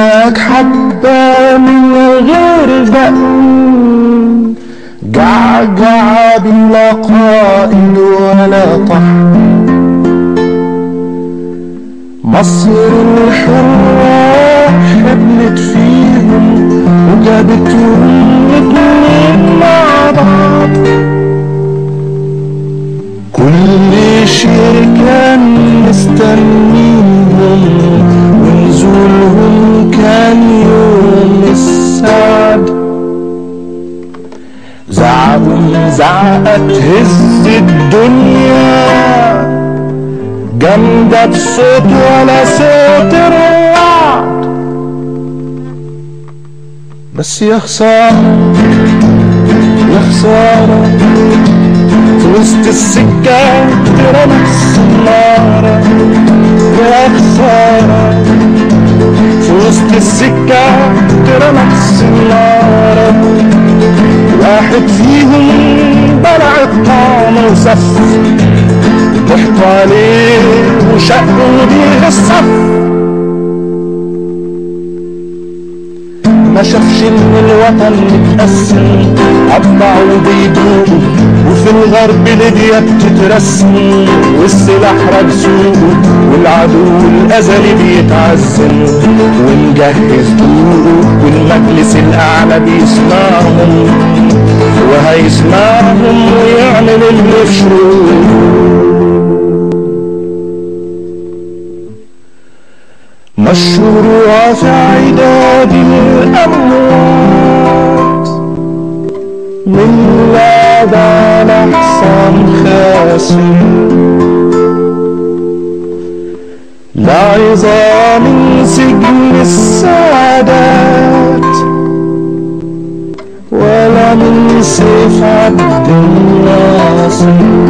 منك حبة من غير دقن جعجع بلا قائد ولا طحن مصر الحرة حبلت فيهم وجابتهم الاتنين مع بعض كل شيء كان مستنيهم ونزولهم كان يوم السعد زعقوا زعقة تهز الدنيا جامدة بصوت ولا صوت الرعد بس يا خسارة يا خسارة في وسط السكة رمى السنارة يا خسارة في وسط السكة رمى السنارة واحد فيهم بلع الطعم وسف ضحكوا عليه وشقوا بيه الصف ما شافش ان الوطن متقسم قطعوا بيدوه وفي الغرب ليبيا بتترسم والسلاح رجسوه والعدو الازلي بيتعزم ونجهز طوله والمجلس الاعلى بيسمعهم وهيسمعهم ويعمل اللي في شروقه مشروع في عداد الأموات من لا دان حصان خاسر لا عظام من سجن السعادات ولا من سيف عبد الناصر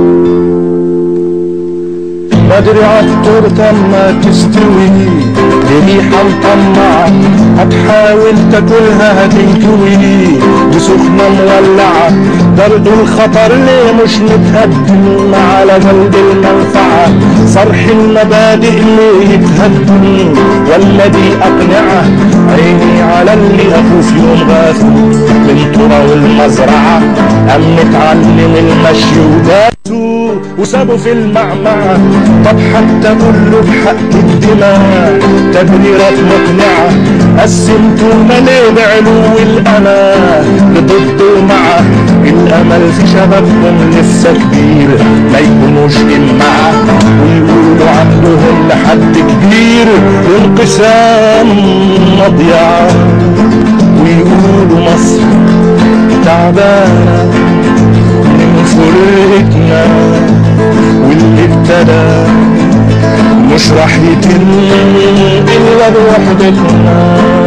بدري عالتورتة ما تستوي ريحة مطمعة هتحاول تاكلها هتنكوي دي سخنة مولعة درب الخطر ليه مش متقدم على جنب المنفعة صرح المبادئ ليه يتهدم ولا دي أقنعة عيني على اللي أخوف يوم غاثو من ترى والمزرعة أم متعلم المشي وداتو وسابه في المعمعة طب حتى اقول له بحق الدماء تبريرات مقنعة قسمتونا ليه بعلو الأنا لضد ومعه الأمل في شبابهم لسه كبير ما يكونوش إمعة ويقولوا عندهم لحد كبير وانقسام مضيعة ويقولوا مصر تعبانة من فرقتنا واللي ابتدى مش راح يتم إلا بوحدتنا